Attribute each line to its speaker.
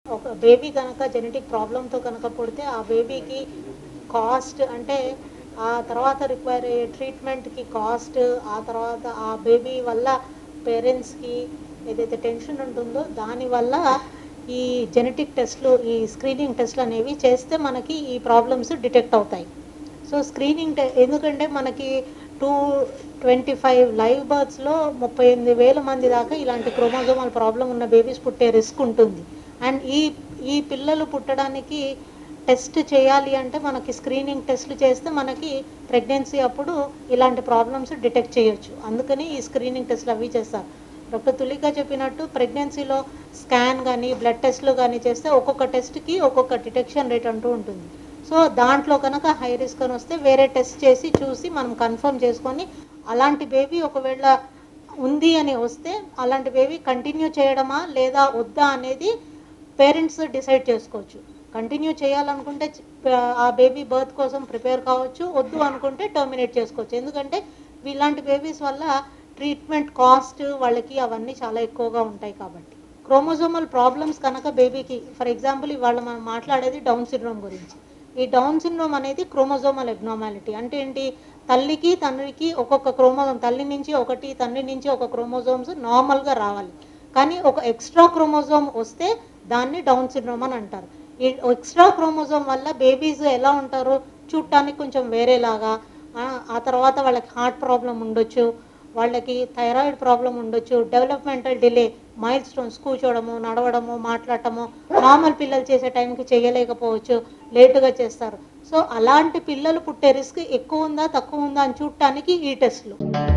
Speaker 1: ఒక బేబీ కనుక జెనెటిక్ ప్రాబ్లంతో కనుక పుడితే ఆ బేబీకి కాస్ట్ అంటే ఆ తర్వాత రిక్వైర్ అయ్యే ట్రీట్మెంట్కి కాస్ట్ ఆ తర్వాత ఆ బేబీ వల్ల పేరెంట్స్కి ఏదైతే టెన్షన్ ఉంటుందో దానివల్ల ఈ జెనెటిక్ టెస్ట్లు ఈ స్క్రీనింగ్ టెస్ట్లు అనేవి చేస్తే మనకి ఈ ప్రాబ్లమ్స్ డిటెక్ట్ అవుతాయి సో స్క్రీనింగ్ టె- ఎందుకంటే మనకి టూ ట్వంటీ ఫైవ్ లైవ్ బర్త్స్లో ముప్పై ఎనిమిది వేల మంది దాకా ఇలాంటి క్రోమోజోమల్ ప్రాబ్లం ఉన్న బేబీస్ పుట్టే రిస్క్ ఉంటుంది అండ్ ఈ ఈ పిల్లలు పుట్టడానికి టెస్ట్ చేయాలి అంటే మనకి స్క్రీనింగ్ టెస్ట్లు చేస్తే మనకి ప్రెగ్నెన్సీ అప్పుడు ఇలాంటి ప్రాబ్లమ్స్ డిటెక్ట్ చేయొచ్చు అందుకని ఈ స్క్రీనింగ్ టెస్ట్లు అవి చేస్తారు డాక్టర్ తులిక చెప్పినట్టు ప్రెగ్నెన్సీలో స్కాన్ కానీ బ్లడ్ టెస్ట్లు కానీ చేస్తే ఒక్కొక్క టెస్ట్కి ఒక్కొక్క డిటెక్షన్ రేట్ అంటూ ఉంటుంది సో దాంట్లో కనుక హై రిస్క్ అని వస్తే వేరే టెస్ట్ చేసి చూసి మనం కన్ఫర్మ్ చేసుకొని అలాంటి బేబీ ఒకవేళ ఉంది అని వస్తే అలాంటి బేబీ కంటిన్యూ చేయడమా లేదా వద్దా అనేది పేరెంట్స్ డిసైడ్ చేసుకోవచ్చు కంటిన్యూ చేయాలనుకుంటే చ- ఆ బేబీ బర్త్ కోసం ప్రిపేర్ కావచ్చు వద్దు అనుకుంటే టర్మినేట్ చేసుకోవచ్చు ఎందుకంటే ఇలాంటి బేబీస్ వల్ల ట్రీట్మెంట్ కాస్ట్ వాళ్ళకి అవన్నీ చాలా ఎక్కువగా ఉంటాయి కాబట్టి క్రోమోజోమల్ ప్రాబ్లమ్స్ కనుక బేబీకి ఫర్ ఎగ్జాంపుల్ ఇవాళ మనం మాట్లాడేది డౌన్ సిండ్రోమ్ గురించి ఈ డౌన్ సిండ్రోమ్ అనేది క్రోమోజోమల్ ఎబ్నార్మాలిటీ అంటే ఏంటి తల్లికి తండ్రికి ఒక్కొక్క క్రోమోజోమ్ తల్లి నుంచి ఒకటి తండ్రి నుంచి ఒక క్రోమోజోమ్స్ నార్మల్గా రావాలి కానీ ఒక ఎక్స్ట్రా క్రోమోజోమ్ వస్తే దాన్ని డౌన్ సిండ్రోమ్ అని అంటారు ఈ ఎక్స్ట్రా క్రోమోజోమ్ వల్ల బేబీస్ ఎలా ఉంటారు చూడటానికి కొంచెం వేరేలాగా ఆ, ఆ తర్వాత వాళ్ళకి హార్ట్ ప్రాబ్లం ఉండొచ్చు వాళ్ళకి థైరాయిడ్ ప్రాబ్లం ఉండొచ్చు డెవలప్మెంటల్ డిలే మైల్ స్టోన్స్ కూర్చోవడము నడవడము మాట్లాడటము నార్మల్ పిల్లలు చేసే టైంకి చేయలేకపోవచ్చు లేటుగా చేస్తారు సో అలాంటి పిల్లలు పుట్టే రిస్క్ ఎక్కువ ఉందా తక్కువ ఉందా అని చూడటానికి ఈ టెస్ట్లు